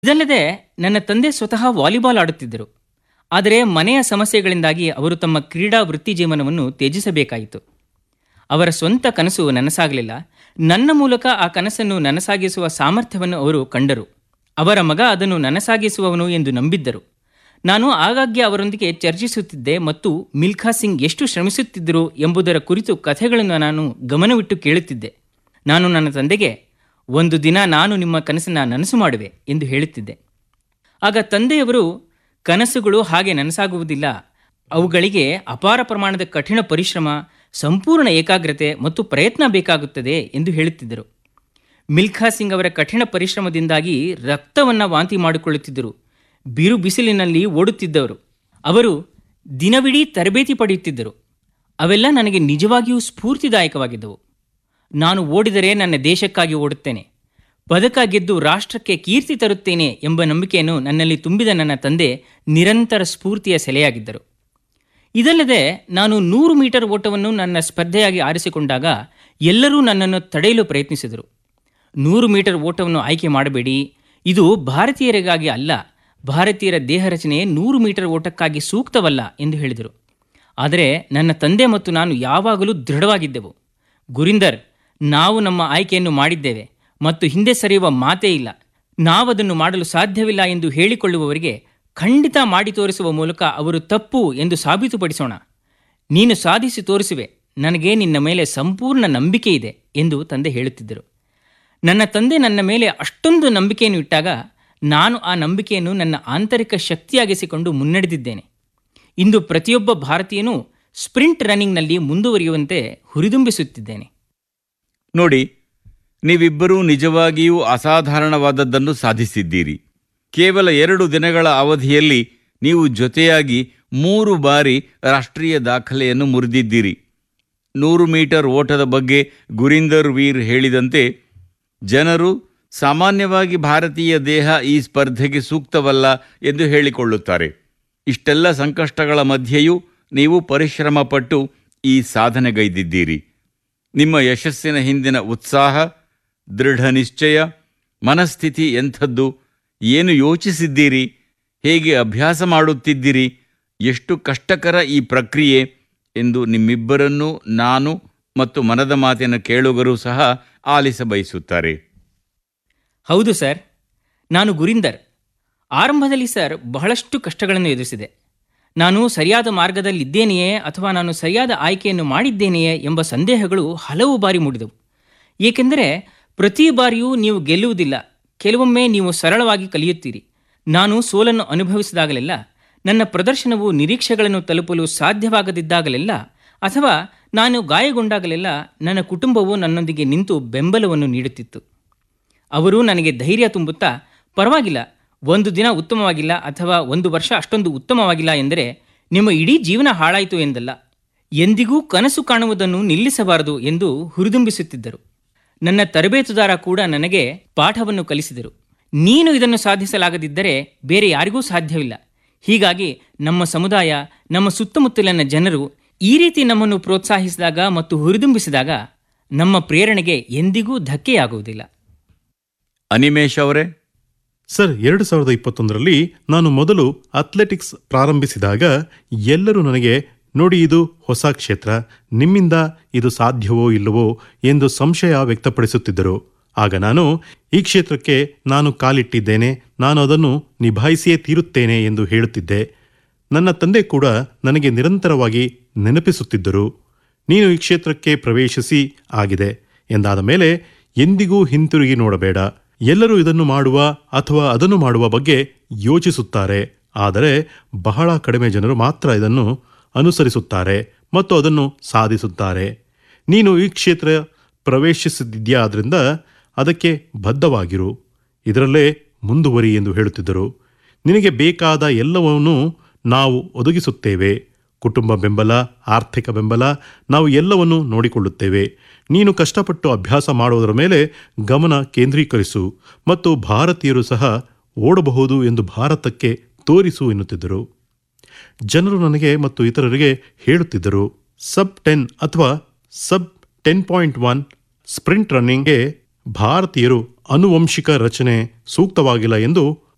ಇದಲ್ಲದೆ ನನ್ನ ತಂದೆ ಸ್ವತಃ ವಾಲಿಬಾಲ್ ಆಡುತ್ತಿದ್ದರು ಆದರೆ ಮನೆಯ ಸಮಸ್ಯೆಗಳಿಂದಾಗಿ ಅವರು ತಮ್ಮ ಕ್ರೀಡಾ ವೃತ್ತಿ ಜೀವನವನ್ನು ತ್ಯಜಿಸಬೇಕಾಯಿತು ಅವರ ಸ್ವಂತ ಕನಸು ನನಸಾಗಲಿಲ್ಲ ನನ್ನ ಮೂಲಕ ಆ ಕನಸನ್ನು ನನಸಾಗಿಸುವ ಸಾಮರ್ಥ್ಯವನ್ನು ಅವರು ಕಂಡರು ಅವರ ಮಗ ಅದನ್ನು ನನಸಾಗಿಸುವವನು ಎಂದು ನಂಬಿದ್ದರು ನಾನು ಆಗಾಗ್ಗೆ ಅವರೊಂದಿಗೆ ಚರ್ಚಿಸುತ್ತಿದ್ದೆ ಮತ್ತು ಮಿಲ್ಖಾ ಸಿಂಗ್ ಎಷ್ಟು ಶ್ರಮಿಸುತ್ತಿದ್ದರು ಎಂಬುದರ ಕುರಿತು ಕಥೆಗಳನ್ನು ನಾನು ಗಮನವಿಟ್ಟು ಕೇಳುತ್ತಿದ್ದೆ ನಾನು ನನ್ನ ತಂದೆಗೆ ಒಂದು ದಿನ ನಾನು ನಿಮ್ಮ ಕನಸನ್ನು ನನಸು ಮಾಡುವೆ ಎಂದು ಹೇಳುತ್ತಿದ್ದೆ ಆಗ ತಂದೆಯವರು ಕನಸುಗಳು ಹಾಗೆ ನನಸಾಗುವುದಿಲ್ಲ ಅವುಗಳಿಗೆ ಅಪಾರ ಪ್ರಮಾಣದ ಕಠಿಣ ಪರಿಶ್ರಮ ಸಂಪೂರ್ಣ ಏಕಾಗ್ರತೆ ಮತ್ತು ಪ್ರಯತ್ನ ಬೇಕಾಗುತ್ತದೆ ಎಂದು ಹೇಳುತ್ತಿದ್ದರು ಮಿಲ್ಖಾ ಸಿಂಗ್ ಅವರ ಕಠಿಣ ಪರಿಶ್ರಮದಿಂದಾಗಿ ರಕ್ತವನ್ನು ವಾಂತಿ ಮಾಡಿಕೊಳ್ಳುತ್ತಿದ್ದರು ಬಿರು ಬಿಸಿಲಿನಲ್ಲಿ ಓಡುತ್ತಿದ್ದವರು ಅವರು ದಿನವಿಡೀ ತರಬೇತಿ ಪಡೆಯುತ್ತಿದ್ದರು ಅವೆಲ್ಲ ನನಗೆ ನಿಜವಾಗಿಯೂ ಸ್ಫೂರ್ತಿದಾಯಕವಾಗಿದ್ದವು ನಾನು ಓಡಿದರೆ ನನ್ನ ದೇಶಕ್ಕಾಗಿ ಓಡುತ್ತೇನೆ ಪದಕ ಗೆದ್ದು ರಾಷ್ಟ್ರಕ್ಕೆ ಕೀರ್ತಿ ತರುತ್ತೇನೆ ಎಂಬ ನಂಬಿಕೆಯನ್ನು ನನ್ನಲ್ಲಿ ತುಂಬಿದ ನನ್ನ ತಂದೆ ನಿರಂತರ ಸ್ಫೂರ್ತಿಯ ಸೆಲೆಯಾಗಿದ್ದರು ಇದಲ್ಲದೆ ನಾನು ನೂರು ಮೀಟರ್ ಓಟವನ್ನು ನನ್ನ ಸ್ಪರ್ಧೆಯಾಗಿ ಆರಿಸಿಕೊಂಡಾಗ ಎಲ್ಲರೂ ನನ್ನನ್ನು ತಡೆಯಲು ಪ್ರಯತ್ನಿಸಿದರು ನೂರು ಮೀಟರ್ ಓಟವನ್ನು ಆಯ್ಕೆ ಮಾಡಬೇಡಿ ಇದು ಭಾರತೀಯರಿಗಾಗಿ ಅಲ್ಲ ಭಾರತೀಯರ ದೇಹ ರಚನೆ ನೂರು ಮೀಟರ್ ಓಟಕ್ಕಾಗಿ ಸೂಕ್ತವಲ್ಲ ಎಂದು ಹೇಳಿದರು ಆದರೆ ನನ್ನ ತಂದೆ ಮತ್ತು ನಾನು ಯಾವಾಗಲೂ ದೃಢವಾಗಿದ್ದೆವು ಗುರಿಂದರ್ ನಾವು ನಮ್ಮ ಆಯ್ಕೆಯನ್ನು ಮಾಡಿದ್ದೇವೆ ಮತ್ತು ಹಿಂದೆ ಸರಿಯುವ ಮಾತೇ ಇಲ್ಲ ನಾವದನ್ನು ಮಾಡಲು ಸಾಧ್ಯವಿಲ್ಲ ಎಂದು ಹೇಳಿಕೊಳ್ಳುವವರಿಗೆ ಖಂಡಿತ ಮಾಡಿ ತೋರಿಸುವ ಮೂಲಕ ಅವರು ತಪ್ಪು ಎಂದು ಸಾಬೀತುಪಡಿಸೋಣ ನೀನು ಸಾಧಿಸಿ ತೋರಿಸುವೆ ನನಗೆ ನಿನ್ನ ಮೇಲೆ ಸಂಪೂರ್ಣ ನಂಬಿಕೆ ಇದೆ ಎಂದು ತಂದೆ ಹೇಳುತ್ತಿದ್ದರು ನನ್ನ ತಂದೆ ನನ್ನ ಮೇಲೆ ಅಷ್ಟೊಂದು ನಂಬಿಕೆಯನ್ನು ಇಟ್ಟಾಗ ನಾನು ಆ ನಂಬಿಕೆಯನ್ನು ನನ್ನ ಆಂತರಿಕ ಶಕ್ತಿಯಾಗಿಸಿಕೊಂಡು ಮುನ್ನಡೆದಿದ್ದೇನೆ ಇಂದು ಪ್ರತಿಯೊಬ್ಬ ಭಾರತೀಯನೂ ಸ್ಪ್ರಿಂಟ್ ರನ್ನಿಂಗ್ನಲ್ಲಿ ಮುಂದುವರಿಯುವಂತೆ ಹುರಿದುಂಬಿಸುತ್ತಿದ್ದೇನೆ ನೋಡಿ ನೀವಿಬ್ಬರೂ ನಿಜವಾಗಿಯೂ ಅಸಾಧಾರಣವಾದದ್ದನ್ನು ಸಾಧಿಸಿದ್ದೀರಿ ಕೇವಲ ಎರಡು ದಿನಗಳ ಅವಧಿಯಲ್ಲಿ ನೀವು ಜೊತೆಯಾಗಿ ಮೂರು ಬಾರಿ ರಾಷ್ಟ್ರೀಯ ದಾಖಲೆಯನ್ನು ಮುರಿದಿದ್ದೀರಿ ನೂರು ಮೀಟರ್ ಓಟದ ಬಗ್ಗೆ ಗುರಿಂದರ್ ವೀರ್ ಹೇಳಿದಂತೆ ಜನರು ಸಾಮಾನ್ಯವಾಗಿ ಭಾರತೀಯ ದೇಹ ಈ ಸ್ಪರ್ಧೆಗೆ ಸೂಕ್ತವಲ್ಲ ಎಂದು ಹೇಳಿಕೊಳ್ಳುತ್ತಾರೆ ಇಷ್ಟೆಲ್ಲ ಸಂಕಷ್ಟಗಳ ಮಧ್ಯೆಯೂ ನೀವು ಪರಿಶ್ರಮ ಪಟ್ಟು ಈ ಸಾಧನೆಗೈದಿದ್ದೀರಿ ನಿಮ್ಮ ಯಶಸ್ಸಿನ ಹಿಂದಿನ ಉತ್ಸಾಹ ದೃಢ ನಿಶ್ಚಯ ಮನಸ್ಥಿತಿ ಎಂಥದ್ದು ಏನು ಯೋಚಿಸಿದ್ದೀರಿ ಹೇಗೆ ಅಭ್ಯಾಸ ಮಾಡುತ್ತಿದ್ದೀರಿ ಎಷ್ಟು ಕಷ್ಟಕರ ಈ ಪ್ರಕ್ರಿಯೆ ಎಂದು ನಿಮ್ಮಿಬ್ಬರನ್ನೂ ನಾನು ಮತ್ತು ಮನದ ಮಾತಿನ ಕೇಳುಗರು ಸಹ ಆಲಿಸಬಯಸುತ್ತಾರೆ ಹೌದು ಸರ್ ನಾನು ಗುರಿಂದರ್ ಆರಂಭದಲ್ಲಿ ಸರ್ ಬಹಳಷ್ಟು ಕಷ್ಟಗಳನ್ನು ಎದುರಿಸಿದೆ ನಾನು ಸರಿಯಾದ ಮಾರ್ಗದಲ್ಲಿದ್ದೇನೆಯೇ ಅಥವಾ ನಾನು ಸರಿಯಾದ ಆಯ್ಕೆಯನ್ನು ಮಾಡಿದ್ದೇನೆಯೇ ಎಂಬ ಸಂದೇಹಗಳು ಹಲವು ಬಾರಿ ಮೂಡಿದವು ಏಕೆಂದರೆ ಪ್ರತಿ ಬಾರಿಯೂ ನೀವು ಗೆಲ್ಲುವುದಿಲ್ಲ ಕೆಲವೊಮ್ಮೆ ನೀವು ಸರಳವಾಗಿ ಕಲಿಯುತ್ತೀರಿ ನಾನು ಸೋಲನ್ನು ಅನುಭವಿಸಿದಾಗಲೆಲ್ಲ ನನ್ನ ಪ್ರದರ್ಶನವು ನಿರೀಕ್ಷೆಗಳನ್ನು ತಲುಪಲು ಸಾಧ್ಯವಾಗದಿದ್ದಾಗಲೆಲ್ಲ ಅಥವಾ ನಾನು ಗಾಯಗೊಂಡಾಗಲೆಲ್ಲ ನನ್ನ ಕುಟುಂಬವು ನನ್ನೊಂದಿಗೆ ನಿಂತು ಬೆಂಬಲವನ್ನು ನೀಡುತ್ತಿತ್ತು ಅವರು ನನಗೆ ಧೈರ್ಯ ತುಂಬುತ್ತಾ ಪರವಾಗಿಲ್ಲ ಒಂದು ದಿನ ಉತ್ತಮವಾಗಿಲ್ಲ ಅಥವಾ ಒಂದು ವರ್ಷ ಅಷ್ಟೊಂದು ಉತ್ತಮವಾಗಿಲ್ಲ ಎಂದರೆ ನಿಮ್ಮ ಇಡೀ ಜೀವನ ಹಾಳಾಯಿತು ಎಂದಲ್ಲ ಎಂದಿಗೂ ಕನಸು ಕಾಣುವುದನ್ನು ನಿಲ್ಲಿಸಬಾರದು ಎಂದು ಹುರಿದುಂಬಿಸುತ್ತಿದ್ದರು ನನ್ನ ತರಬೇತುದಾರ ಕೂಡ ನನಗೆ ಪಾಠವನ್ನು ಕಲಿಸಿದರು ನೀನು ಇದನ್ನು ಸಾಧಿಸಲಾಗದಿದ್ದರೆ ಬೇರೆ ಯಾರಿಗೂ ಸಾಧ್ಯವಿಲ್ಲ ಹೀಗಾಗಿ ನಮ್ಮ ಸಮುದಾಯ ನಮ್ಮ ಸುತ್ತಮುತ್ತಲಿನ ಜನರು ಈ ರೀತಿ ನಮ್ಮನ್ನು ಪ್ರೋತ್ಸಾಹಿಸಿದಾಗ ಮತ್ತು ಹುರಿದುಂಬಿಸಿದಾಗ ನಮ್ಮ ಪ್ರೇರಣೆಗೆ ಎಂದಿಗೂ ಧಕ್ಕೆಯಾಗುವುದಿಲ್ಲ ಅನಿಮೇಶ್ ಅವರೇ ಸರ್ ಎರಡು ಸಾವಿರದ ಇಪ್ಪತ್ತೊಂದರಲ್ಲಿ ನಾನು ಮೊದಲು ಅಥ್ಲೆಟಿಕ್ಸ್ ಪ್ರಾರಂಭಿಸಿದಾಗ ಎಲ್ಲರೂ ನನಗೆ ನೋಡಿ ಇದು ಹೊಸ ಕ್ಷೇತ್ರ ನಿಮ್ಮಿಂದ ಇದು ಸಾಧ್ಯವೋ ಇಲ್ಲವೋ ಎಂದು ಸಂಶಯ ವ್ಯಕ್ತಪಡಿಸುತ್ತಿದ್ದರು ಆಗ ನಾನು ಈ ಕ್ಷೇತ್ರಕ್ಕೆ ನಾನು ಕಾಲಿಟ್ಟಿದ್ದೇನೆ ನಾನು ಅದನ್ನು ನಿಭಾಯಿಸಿಯೇ ತೀರುತ್ತೇನೆ ಎಂದು ಹೇಳುತ್ತಿದ್ದೆ ನನ್ನ ತಂದೆ ಕೂಡ ನನಗೆ ನಿರಂತರವಾಗಿ ನೆನಪಿಸುತ್ತಿದ್ದರು ನೀನು ಈ ಕ್ಷೇತ್ರಕ್ಕೆ ಪ್ರವೇಶಿಸಿ ಆಗಿದೆ ಎಂದಾದ ಮೇಲೆ ಎಂದಿಗೂ ಹಿಂತಿರುಗಿ ನೋಡಬೇಡ ಎಲ್ಲರೂ ಇದನ್ನು ಮಾಡುವ ಅಥವಾ ಅದನ್ನು ಮಾಡುವ ಬಗ್ಗೆ ಯೋಚಿಸುತ್ತಾರೆ ಆದರೆ ಬಹಳ ಕಡಿಮೆ ಜನರು ಮಾತ್ರ ಇದನ್ನು ಅನುಸರಿಸುತ್ತಾರೆ ಮತ್ತು ಅದನ್ನು ಸಾಧಿಸುತ್ತಾರೆ ನೀನು ಈ ಕ್ಷೇತ್ರ ಪ್ರವೇಶಿಸಿದ್ಯಾ ಆದ್ರಿಂದ ಅದಕ್ಕೆ ಬದ್ಧವಾಗಿರು ಇದರಲ್ಲೇ ಮುಂದುವರಿ ಎಂದು ಹೇಳುತ್ತಿದ್ದರು ನಿನಗೆ ಬೇಕಾದ ಎಲ್ಲವನ್ನೂ ನಾವು ಒದಗಿಸುತ್ತೇವೆ ಕುಟುಂಬ ಬೆಂಬಲ ಆರ್ಥಿಕ ಬೆಂಬಲ ನಾವು ಎಲ್ಲವನ್ನೂ ನೋಡಿಕೊಳ್ಳುತ್ತೇವೆ ನೀನು ಕಷ್ಟಪಟ್ಟು ಅಭ್ಯಾಸ ಮಾಡುವುದರ ಮೇಲೆ ಗಮನ ಕೇಂದ್ರೀಕರಿಸು ಮತ್ತು ಭಾರತೀಯರು ಸಹ ಓಡಬಹುದು ಎಂದು ಭಾರತಕ್ಕೆ ತೋರಿಸು ಎನ್ನುತ್ತಿದ್ದರು ಜನರು ನನಗೆ ಮತ್ತು ಇತರರಿಗೆ ಹೇಳುತ್ತಿದ್ದರು ಸಬ್ ಟೆನ್ ಅಥವಾ sub ten point one sprint ರನ್ನಿಂಗ್ಗೆ ಭಾರತೀಯರು ಅನುವಂಶಿಕ ರಚನೆ ಸೂಕ್ತವಾಗಿಲ್ಲ ಎಂದು